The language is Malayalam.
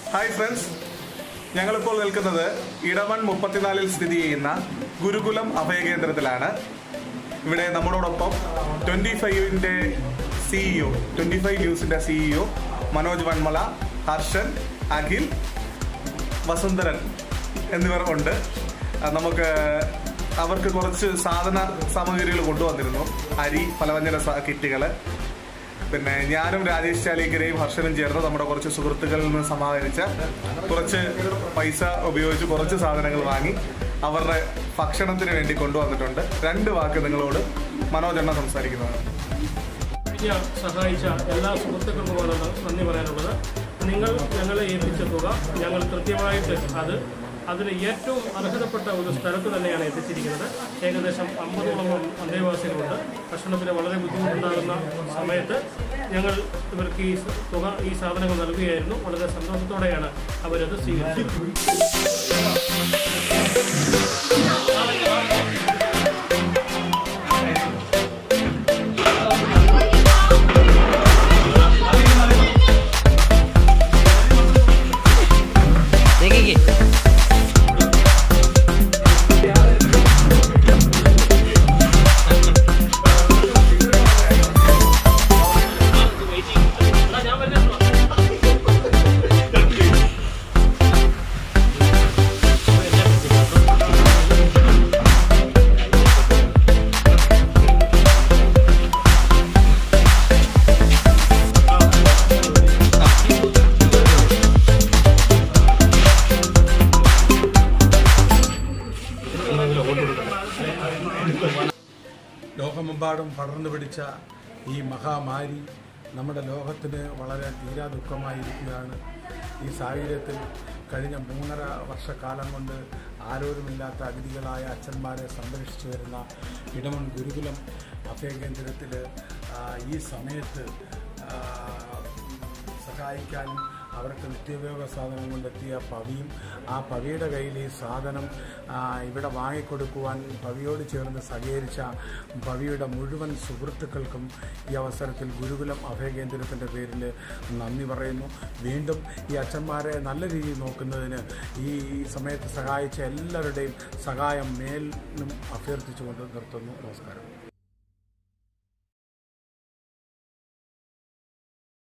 ഹായ് ഫ്രണ്ട്സ് ഞങ്ങളിപ്പോൾ നിൽക്കുന്നത് ഇടവൺ മുപ്പത്തിനാലിൽ സ്ഥിതി ചെയ്യുന്ന ഗുരുകുലം അഭയകേന്ദ്രത്തിലാണ് ഇവിടെ നമ്മളോടൊപ്പം ട്വന്റി ഫൈവിന്റെ സിഇഒ ട്വന്റി ഫൈവ് ന്യൂസിന്റെ സിഇഒ മനോജ് വൺമള ഹർഷൻ അഖിൽ വസുന്ധരൻ എന്നിവർ ഉണ്ട് ആ, നമുക്ക് അവർക്ക് കുറച്ച് സാധന സാമഗ്രികൾ കൊണ്ടുവന്നിരുന്നു അരി പലവ്യഞ്ജന സ- കിറ്റുകള് പിന്നെ ഞാനും രാജേഷ് ചാലിക്കരയും ഹർഷനും ചേർന്ന് നമ്മുടെ കുറച്ച് സുഹൃത്തുക്കളിൽ നിന്ന് സമാഹരിച്ച കുറച്ച് പൈസ ഉപയോഗിച്ച് കുറച്ച് സാധനങ്ങൾ വാങ്ങി അവരുടെ ഭക്ഷണത്തിന് വേണ്ടി കൊണ്ടുവന്നിട്ടുണ്ട് രണ്ട് വാക്ക് നിങ്ങളോട് മനോജ് എണ്ണ സംസാരിക്കുന്നതാണ് കഴിഞ്ഞ സഹായിച്ച എല്ലാ സുഹൃത്തുക്കൾക്കുമാണ് ന- നന്ദി പറയാനുള്ളത് നിങ്ങൾ ഞങ്ങളെ ഏൽപ്പിച്ച തുക ഞങ്ങൾ കൃത്യമായിട്ട് അത് അതിന് ഏറ്റവും അർഹതപ്പെട്ട ഒരു സ്ഥലത്ത് തന്നെയാണ് എത്തിച്ചിരിക്കുന്നത് ഏകദേശം അമ്പതോളം അന്തേവാസികളുണ്ട് ഭക്ഷണത്തിന് വളരെ ബുദ്ധിമുട്ടുണ്ടാകുന്ന സമയത്ത് ഞങ്ങൾ ഇവർക്ക് ഈ സ- തുക ഈ സാധനങ്ങൾ നൽകുകയായിരുന്നു വളരെ സന്തോഷത്തോടെയാണ് അവരത് സ്വീകരിച്ചത് देखिए ലോകമെമ്പാടും പടർന്നു പിടിച്ച ഈ മഹാമാരി നമ്മുടെ ലോകത്തിന് വളരെ തീരാ ദുഃഖമായിരിക്കുകയാണ് ഈ സാഹചര്യത്തിൽ കഴിഞ്ഞ മൂന്നര വർഷക്കാലം കൊണ്ട് ആരോരുമില്ലാത്ത അതിഥികളായ അച്ഛന്മാരെ സംരക്ഷിച്ചു വരുന്ന ഇടമൺ ഗുരുകുലം അഭയകേന്ദ്രത്തിൽ ഈ സമയത്ത് ആ, സഹായിക്കാനും അവർക്ക് നിത്യോപയോഗ സാധനം കൊണ്ടെത്തിയ പവിയും ആ പവിയുടെ കയ്യിൽ ഈ സാധനം ആ, ഇവിടെ വാങ്ങിക്കൊടുക്കുവാൻ പവിയോട് ചേർന്ന് സഹകരിച്ച പവിയുടെ മുഴുവൻ സുഹൃത്തുക്കൾക്കും ഈ അവസരത്തിൽ ഗുരുകുലം അഭയകേന്ദ്രത്തിൻ്റെ പേരിൽ നന്ദി പറയുന്നു വീണ്ടും ഈ അച്ഛന്മാരെ നല്ല രീതിയിൽ നോക്കുന്നതിന് ഈ സമയത്ത് സഹായിച്ച എല്ലാവരുടെയും സഹായം മേലും അഭ്യർത്ഥിച്ചുകൊണ്ട് നിർത്തുന്നു നമസ്കാരം